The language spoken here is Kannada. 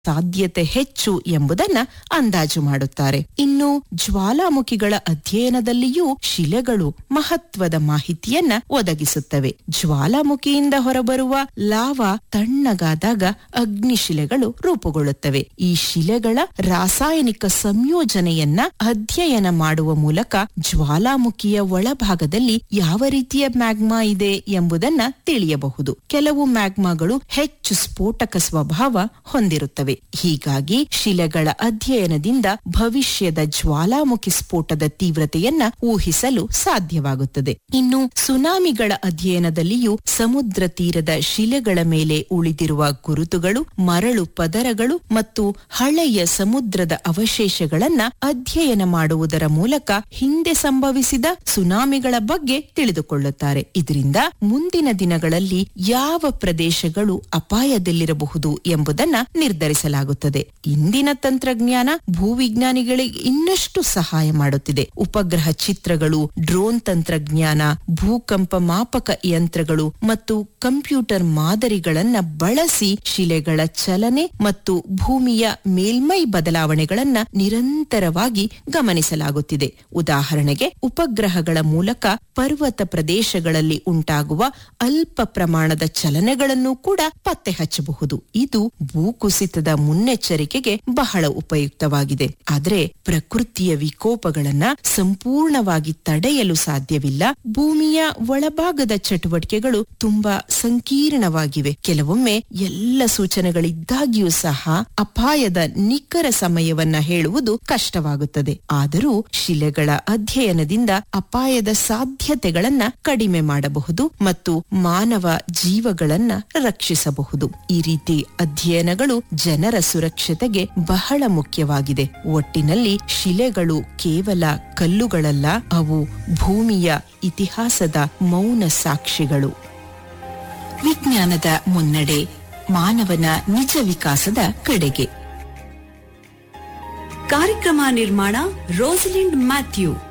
ಸಾಧ್ಯತೆ ಹೆಚ್ಚು ಎಂಬುದನ್ನ ಅಂದಾಜು ಮಾಡುತ್ತಾರೆ ಇನ್ನು ಜ್ವಾಲಾಮುಖಿಗಳ ಅಧ್ಯಯನದಲ್ಲಿಯೂ ಶಿಲೆಗಳು ಮಹತ್ವದ ಮಾಹಿತಿಯನ್ನ ಒದಗಿಸುತ್ತವೆ ಜ್ವಾಲಾಮುಖಿಯಿಂದ ಹೊರಬರುವ ಲಾವಾ ತಣ್ಣಗಾದಾಗ ಅಗ್ನಿಶಿಲೆಗಳು ರೂಪುಗೊಳ್ಳುತ್ತವೆ ಈ ಶಿಲೆಗಳ ರಾಸಾಯನಿಕ ಸಂಯೋಜನೆಯನ್ನ ಅಧ್ಯಯನ ಮಾಡುವ ಮೂಲಕ ಜ್ವಾಲಾಮುಖಿಯ ಒಳಭಾಗದಲ್ಲಿ ಯಾವ ರೀತಿಯ ಮ್ಯಾಗ್ಮಾ ಇದೆ ಎಂಬುದನ್ನ ತಿಳಿಯಬಹುದು ಕೆಲವು ಮ್ಯಾಗ್ಮಾಗಳು ಹೆಚ್ಚು ಸ್ಫೋಟಕ ಸ್ವಭಾವ ಹೊಂದಿರುತ್ತವೆ ಹೀಗಾಗಿ ಶಿಲೆಗಳ ಅಧ್ಯಯನದಿಂದ ಭವಿಷ್ಯದ ಜ್ವಾಲಾಮುಖಿ ಸ್ಫೋಟದ ತೀವ್ರತೆಯನ್ನ ಊಹಿಸಲು ಸಾಧ್ಯವಾಗುತ್ತದೆ ಇನ್ನು ಸುನಾಮಿಗಳ ಅಧ್ಯಯನದಲ್ಲಿಯೂ ಸಮುದ್ರ ತೀರದ ಶಿಲೆಗಳ ಮೇಲೆ ಉಳಿದಿರುವ ಗುರುತುಗಳು ಮರಳು ಪದರಗಳು ಮತ್ತು ಹಳೆಯ ಸಮುದ್ರದ ಅವಶೇಷಗಳನ್ನ ಅಧ್ಯಯನ ಮಾಡುವುದರ ಮೂಲಕ ಹಿಂದೆ ಸಂಭವಿಸಿದ ಸುನಾಮಿಗಳ ಬಗ್ಗೆ ತಿಳಿದುಕೊಳ್ಳುತ್ತಾರೆ ಇದರಿಂದ ಮುಂದಿನ ದಿನಗಳಲ್ಲಿ ಯಾವ ಪ್ರದೇಶಗಳು ಅಪಾಯದಲ್ಲಿರಬಹುದು ಎಂಬುದನ್ನ ನಿರ್ಧರಿಸಲಾಗುತ್ತದೆ ಇಂದಿನ ತಂತ್ರಜ್ಞಾನ ಭೂವಿಜ್ಞಾನಿಗಳಿಗೆ ಇನ್ನಷ್ಟು ಸಹಾಯ ಮಾಡುತ್ತಿದೆ ಉಪಗ್ರಹ ಚಿತ್ರಗಳು ಡ್ರೋನ್ ತಂತ್ರಜ್ಞಾನ ಭೂಕಂಪ ಮಾಪಕ ಯಂತ್ರಗಳು ಮತ್ತು ಕಂಪ್ಯೂಟರ್ ಮಾದರಿಗಳನ್ನ ಬಳಸಿ ಶಿಲೆಗಳ ಚಲನೆ ಮತ್ತು ಭೂಮಿಯ ಮೇಲ್ಮೈ ಬದಲಾವಣೆಗಳನ್ನ ನಿರಂತರವಾಗಿ ಗಮನಿಸಲಾಗುತ್ತಿದೆ ಉದಾಹರಣೆಗೆ ಉಪಗ್ರಹಗಳ ಮೂಲಕ ಪರ್ವತ ಪ್ರದೇಶಗಳಲ್ಲಿ ಉಂಟಾಗುವ ಅಲ್ಪ ಪ್ರಮಾಣದ ಚಲನೆಗಳನ್ನು ಕೂಡ ಪತ್ತೆ ಹಚ್ಚಬಹುದು ಇದು ಭೂಕುಸಿತದ ಮುನ್ನೆಚ್ಚರಿಕೆಗೆ ಬಹಳ ಉಪಯುಕ್ತವಾಗಿದೆ ಆದರೆ ಪ್ರಕೃತಿಯ ವಿಕೋಪಗಳನ್ನ ಸಂಪೂರ್ಣವಾಗಿ ತಡೆಯಲು ಸಾಧ್ಯವಿಲ್ಲ ಭೂಮಿಯ ಒಳಭಾಗದ ಚಟುವಟಿಕೆಗಳು ತುಂಬಾ ಸಂಕೀರ್ಣವಾಗಿವೆ ಕೆಲವೊಮ್ಮೆ ಎಲ್ಲ ಸೂಚನೆಗಳಿದ್ದಾಗಿಯೂ ಸಹ ಅಪಾಯದ ನಿಖರ ಸಮಯವನ್ನ ಹೇಳುವುದು ಕಷ್ಟವಾಗುತ್ತದೆ ಆದರೂ ಶಿಲೆಗಳ ಅಧ್ಯಯನದಿಂದ ಅಪಾಯದ ಸಾಧ್ಯತೆಗಳನ್ನ ಕಡಿಮೆ ಮಾಡಬಹುದು ಮತ್ತು ಮಾನವ ಜೀವಗಳನ್ನ ರಕ್ಷಿಸಬಹುದು ಈ ರೀತಿ ಅಧ್ಯಯನಗಳು ಜನರ ಸುರಕ್ಷತೆಗೆ ಬಹಳ ಮುಖ್ಯವಾಗಿದೆ ಒಟ್ಟಿನಲ್ಲಿ ಶಿಲೆಗಳು ಕೇವಲ ಕಲ್ಲುಗಳಲ್ಲ ಅವು ಭೂಮಿಯ ಇತಿಹಾಸದ ಮೌನ ಸಾಕ್ಷಿಗಳು ವಿಜ್ಞಾನದ ಮುನ್ನಡೆ ಮಾನವನ ನಿಜ ವಿಕಾಸದ ಕಡೆಗೆ ಕಾರ್ಯಕ್ರಮ ನಿರ್ಮಾಣ ರೋಸಲಿಂಡ್ ಮ್ಯಾಥ್ಯೂ